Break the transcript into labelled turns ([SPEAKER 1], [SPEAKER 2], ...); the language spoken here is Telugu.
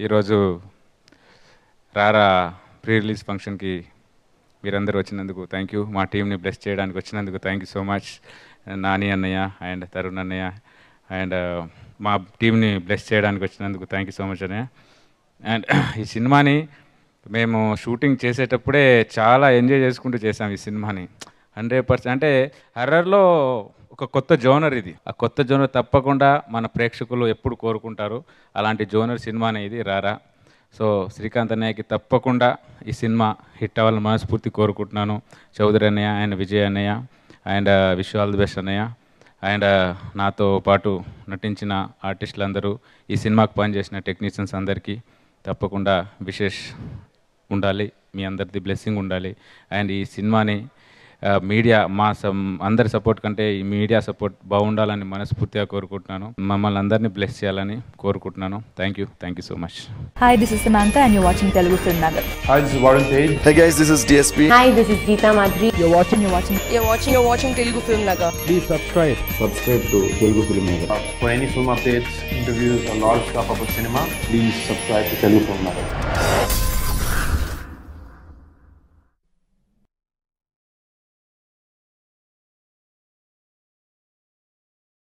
[SPEAKER 1] ఈరోజు రారా ప్రీ రిలీజ్ ఫంక్షన్కి మీరందరూ వచ్చినందుకు థ్యాంక్ యూ మా టీంని బ్లెస్ చేయడానికి వచ్చినందుకు thank you so much Nani అన్నయ్య అండ్ తరుణ్ అన్నయ్య అండ్ మా టీంని బ్లెస్ చేయడానికి వచ్చినందుకు థ్యాంక్ యూ సో మచ్ అన్నయ్య అండ్ ఈ సినిమాని మేము షూటింగ్ చేసేటప్పుడే చాలా ఎంజాయ్ చేసుకుంటూ చేసాం ఈ సినిమాని హండ్రెడ్ పర్సెంట్ అంటే హర్రర్లో ఒక కొత్త జోనర్ ఇది ఆ కొత్త జోనర్ తప్పకుండా మన ప్రేక్షకులు ఎప్పుడు కోరుకుంటారు అలాంటి జోనర్ సినిమానే ఇది రారా సో శ్రీకాంత్ అన్నయ్యకి తప్పకుండా ఈ సినిమా హిట్ అవ్వాలని మనస్ఫూర్తి కోరుకుంటున్నాను చౌదరి అన్నయ్య అండ్ విజయ్ అన్నయ్య and wish all the best అన్నయ్య అండ్ నాతో పాటు నటించిన ఆర్టిస్టులందరూ ఈ సినిమాకు పనిచేసిన టెక్నీషియన్స్ అందరికీ తప్పకుండా విశేష్ ఉండాలి మీ అందరిది బ్లెస్సింగ్ ఉండాలి అండ్ ఈ సినిమాని ఆ, మీడియా మా సం అందరి సపోర్ట్ కంటే ఈ మీడియా సపోర్ట్ బాగుండాలని మనస్ఫూర్తిగా కోరుకుంటున్నాను మమ్మల్ని అందరినీ బ్లెస్ చేయాలని కోరుకుంటున్నాను thank you thank you so much
[SPEAKER 2] Hi, this is Samantha, and you're watching Telugu Film Nagar.
[SPEAKER 3] Hi, this is Warren Page.
[SPEAKER 4] Hey guys, this is DSP.
[SPEAKER 5] Hi, this is Geeta Madhuri.
[SPEAKER 2] You're watching, you're watching.
[SPEAKER 6] You're watching, you're watching Telugu Film Nagar.
[SPEAKER 3] Please subscribe.
[SPEAKER 4] Subscribe to Telugu Film Nagar.
[SPEAKER 3] Uh, for any film updates, interviews, or lot of stuff about cinema, please subscribe to Telugu Film Nagar.